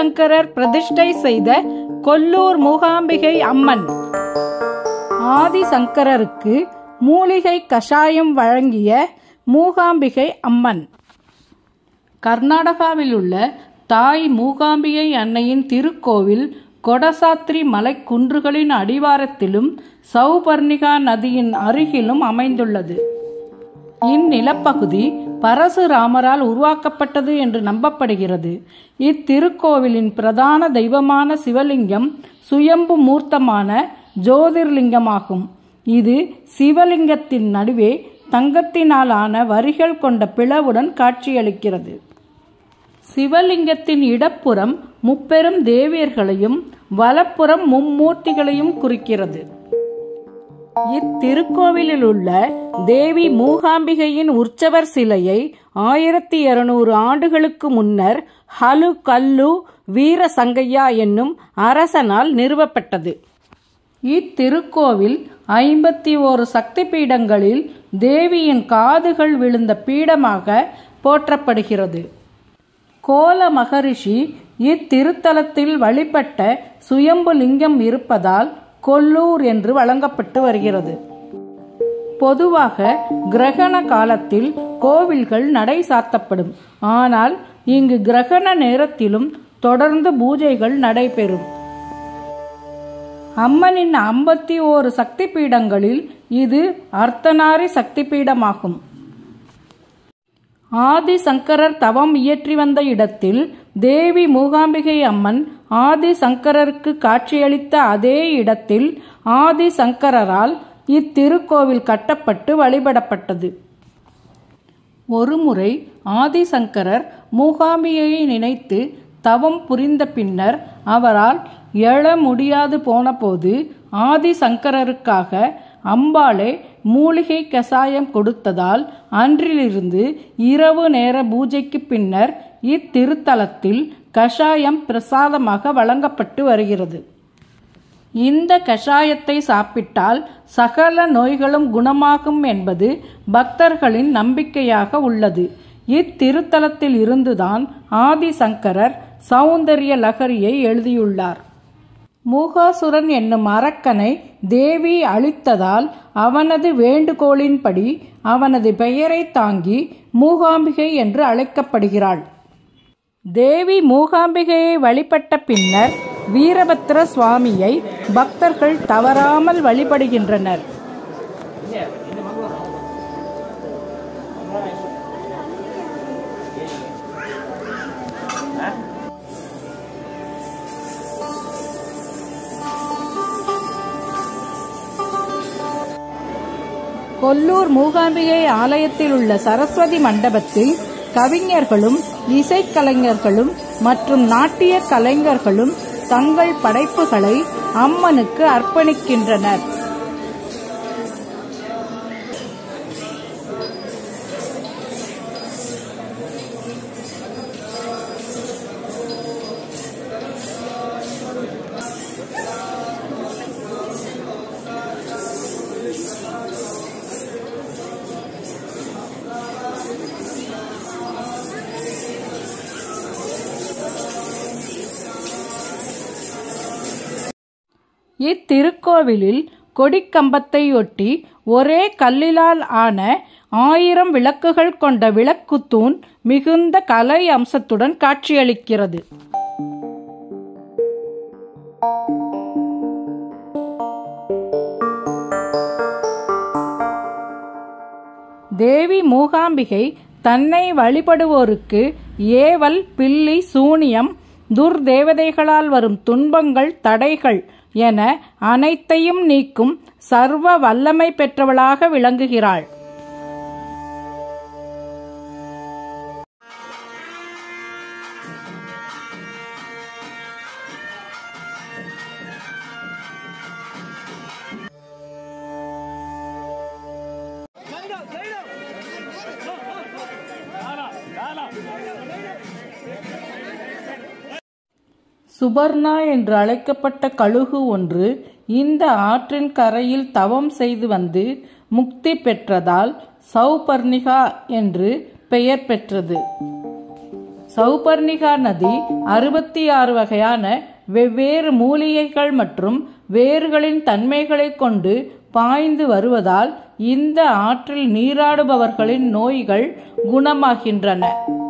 ஆதிசங்கரர் பிரதிஷ்டை செய்த கொல்லூர் மூகாம்பிகை அம்மன் ஆதிசங்கரருக்கு மூலிகை கஷாயம் வழங்கிய மூகாம்பிகை அம்மன் கர்நாடகாவில் உள்ள தாய் மூகாம்பிகை அன்னையின் திருக்கோவில் கொடசாத்ரி மலைக்குன்றுகளின் அடிவாரத்திலும் சௌபர்ணிகா நதியின் அருகிலும் அமைந்துள்ளது இந்நிலப்பகுதி பரசுராமரால் உருவாக்கப்பட்டது என்று நம்பப்படுகிறது இத்திருக்கோவிலின் பிரதான தெய்வமான சிவலிங்கம் சுயம்பு மூர்த்தமான ஜோதிர்லிங்கமாகும் இது சிவலிங்கத்தின் நடுவே தங்கத்தினாலான வரிகள் கொண்ட பிளவுடன் காட்சியளிக்கிறது சிவலிங்கத்தின் இடப்புறம் முப்பெரும் தேவியர்களையும் வலப்புறம் மும்மூர்த்திகளையும் குறிக்கிறது இத்திருக்கோவிலில் உள்ள தேவி மூகாம்பிகையின் உற்சவர் சிலையை ஆயிரத்தி இருநூறு ஆண்டுகளுக்கு முன்னர் ஹலு கல்லு வீரசங்கையா என்னும் அரசனால் நிறுவப்பட்டது இத்திருக்கோவில் ஐம்பத்தி ஓரு சக்தி பீடங்களில் தேவியின் காதுகள் விழுந்த பீடமாக போற்றப்படுகிறது கோல மகரிஷி இத்திருத்தலத்தில் வழிபட்ட சுயம்பு லிங்கம் இருப்பதால் கொல்லூர் என்று வழங்கப்பட்டு வருகிறது பொதுவாக கிரகண காலத்தில் கோவில்கள் நடை சாத்தப்படும் ஆனால் இங்கு கிரகண நேரத்திலும் தொடர்ந்து பூஜைகள் நடைபெறும் அம்மனின் ஐம்பத்தி ஓரு சக்தி பீடங்களில் இது அர்த்தநாரி சக்தி பீடமாகும் ஆதிசங்கரர் தவம் இயற்றி வந்த இடத்தில் தேவி மூகாம்பிகை அம்மன் ஆதிசங்கரருக்கு காட்சியளித்த அதே இடத்தில் ஆதிசங்கரரால் இத்திருக்கோவில் கட்டப்பட்டு வழிபடப்பட்டது ஒருமுறை ஆதிசங்கரர் மூகாம்பிகையை நினைத்து தவம் புரிந்த பின்னர் அவரால் எழ முடியாது போனபோது ஆதிசங்கரருக்காக அம்பாளே மூலிகை கசாயம் கொடுத்ததால் அன்றிலிருந்து இரவு நேர பூஜைக்கு பின்னர் இத்திருத்தலத்தில் கஷாயம் பிரசாதமாக வழங்கப்பட்டு வருகிறது இந்த கஷாயத்தை சாப்பிட்டால் சகல நோய்களும் குணமாகும் என்பது பக்தர்களின் நம்பிக்கையாக உள்ளது இத்திருத்தலத்தில் இருந்துதான் ஆதிசங்கரர் சௌந்தரிய லகரியை எழுதியுள்ளார் மூகாசுரன் என்னும் அரக்கனை தேவி அழித்ததால் அவனது வேண்டுகோளின்படி அவனது பெயரை தாங்கி மூகாம்பிகை என்று அழைக்கப்படுகிறாள் தேவி மூகாம்பிகையை வழிபட்ட பின்னர் வீரபத்ர சுவாமியை பக்தர்கள் தவறாமல் வழிபடுகின்றனர் கொல்லூர் மூகாம்பிகை ஆலயத்தில் உள்ள சரஸ்வதி மண்டபத்தில் கவிஞர்களும் இசைக்கலைஞர்களும் மற்றும் நாட்டிய கலைஞர்களும் தங்கள் படைப்புகளை அம்மனுக்கு அர்ப்பணிக்கின்றனர் இத்திருக்கோவிலில் கொடிக்கம்பத்தையொட்டி ஒரே கல்லிலால் ஆன ஆயிரம் விளக்குகள் கொண்ட விளக்குத்தூண் மிகுந்த கலை அம்சத்துடன் காட்சியளிக்கிறது தேவி மூகாம்பிகை தன்னை வழிபடுவோருக்கு ஏவல் பில்லி சூனியம் துர்தேவதைகளால் வரும் துன்பங்கள் தடைகள் என அனைத்தையும் நீக்கும் சர்வ வல்லமை பெற்றவளாக விளங்குகிறாள் சுபர்ணா என்று அழைக்கப்பட்ட கழுகு ஒன்று இந்த ஆற்றின் கரையில் தவம் செய்து வந்து முக்தி பெற்றதால் சௌபர்ணிகா என்று பெயர் பெற்றது சௌபர்ணிகா நதி அறுபத்தி ஆறு வகையான வெவ்வேறு மூலிகைகள் மற்றும் வேர்களின் தன்மைகளை கொண்டு பாய்ந்து வருவதால் இந்த ஆற்றில் நீராடுபவர்களின் நோய்கள் குணமாகின்றன